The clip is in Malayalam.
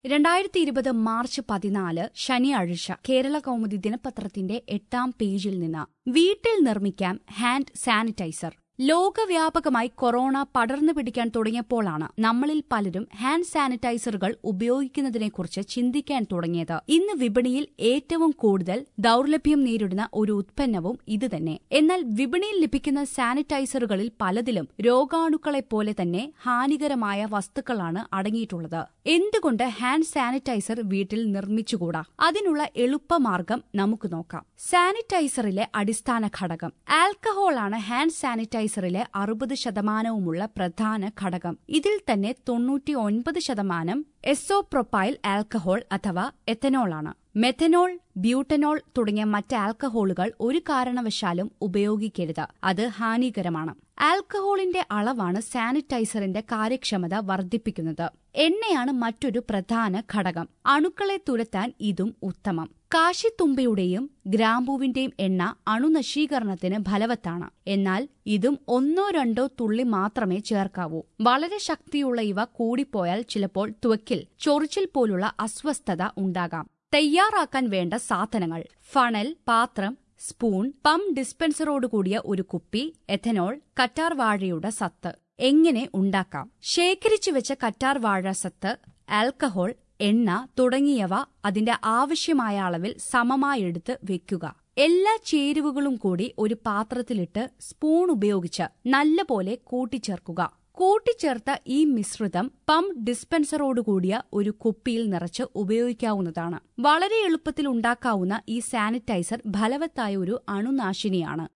രണ്ടായിരത്തി ഇരുപത് മാർച്ച് പതിനാല് ശനിയാഴ്ച കേരള കൗമുദി ദിനപത്രത്തിന്റെ എട്ടാം പേജിൽ നിന്ന് വീട്ടിൽ നിർമ്മിക്കാം ഹാൻഡ് സാനിറ്റൈസർ ലോകവ്യാപകമായി കൊറോണ പടർന്നു പിടിക്കാൻ തുടങ്ങിയപ്പോഴാണ് നമ്മളിൽ പലരും ഹാൻഡ് സാനിറ്റൈസറുകൾ ഉപയോഗിക്കുന്നതിനെക്കുറിച്ച് ചിന്തിക്കാൻ തുടങ്ങിയത് ഇന്ന് വിപണിയിൽ ഏറ്റവും കൂടുതൽ ദൌർലഭ്യം നേരിടുന്ന ഒരു ഉത്പന്നവും ഇതുതന്നെ എന്നാൽ വിപണിയിൽ ലഭിക്കുന്ന സാനിറ്റൈസറുകളിൽ പലതിലും രോഗാണുക്കളെപ്പോലെ തന്നെ ഹാനികരമായ വസ്തുക്കളാണ് അടങ്ങിയിട്ടുള്ളത് എന്തുകൊണ്ട് ഹാൻഡ് സാനിറ്റൈസർ വീട്ടിൽ നിർമ്മിച്ചുകൂടാ അതിനുള്ള എളുപ്പമാർഗം നമുക്ക് നോക്കാം സാനിറ്റൈസറിലെ അടിസ്ഥാന ഘടകം ആൽക്കഹോളാണ് ഹാൻഡ് സാനിറ്റൈസറിലെ അറുപത് ശതമാനവുമുള്ള പ്രധാന ഘടകം ഇതിൽ തന്നെ തൊണ്ണൂറ്റി ഒൻപത് ശതമാനം എസോപ്രൊപ്പൈൽ ആൽക്കഹോൾ അഥവാ എത്തനോളാണ് മെഥനോൾ ബ്യൂട്ടനോൾ തുടങ്ങിയ മറ്റ് ആൽക്കഹോളുകൾ ഒരു കാരണവശാലും ഉപയോഗിക്കരുത് അത് ഹാനികരമാണ് ആൽക്കഹോളിന്റെ അളവാണ് സാനിറ്റൈസറിന്റെ കാര്യക്ഷമത വർദ്ധിപ്പിക്കുന്നത് എണ്ണയാണ് മറ്റൊരു പ്രധാന ഘടകം അണുക്കളെ തുരത്താൻ ഇതും ഉത്തമം കാശിത്തുമ്പയുടെയും ഗ്രാമ്പൂവിന്റെയും എണ്ണ അണുനശീകരണത്തിന് ഫലവത്താണ് എന്നാൽ ഇതും ഒന്നോ രണ്ടോ തുള്ളി മാത്രമേ ചേർക്കാവൂ വളരെ ശക്തിയുള്ള ഇവ കൂടിപ്പോയാൽ ചിലപ്പോൾ ത്വക്കിൽ ചൊറിച്ചിൽ പോലുള്ള അസ്വസ്ഥത ഉണ്ടാകാം തയ്യാറാക്കാൻ വേണ്ട സാധനങ്ങൾ ഫണൽ പാത്രം സ്പൂൺ പം ഡിസ്പെൻസറോടുകൂടിയ ഒരു കുപ്പി എഥനോൾ കറ്റാർ വാഴയുടെ സത്ത് എങ്ങനെ ഉണ്ടാക്കാം ശേഖരിച്ചു വെച്ച കറ്റാർ വാഴ സത്ത് ആൽക്കഹോൾ എണ്ണ തുടങ്ങിയവ അതിന്റെ ആവശ്യമായ അളവിൽ സമമായെടുത്ത് വെക്കുക എല്ലാ ചേരുവകളും കൂടി ഒരു പാത്രത്തിലിട്ട് സ്പൂൺ ഉപയോഗിച്ച് നല്ലപോലെ കൂട്ടിച്ചേർക്കുക കൂട്ടിച്ചേർത്ത ഈ മിശ്രിതം പമ്പ് ഡിസ്പെൻസറോടുകൂടിയ ഒരു കുപ്പിയിൽ നിറച്ച് ഉപയോഗിക്കാവുന്നതാണ് വളരെ എളുപ്പത്തിൽ ഉണ്ടാക്കാവുന്ന ഈ സാനിറ്റൈസർ ഫലവത്തായ ഒരു അണുനാശിനിയാണ്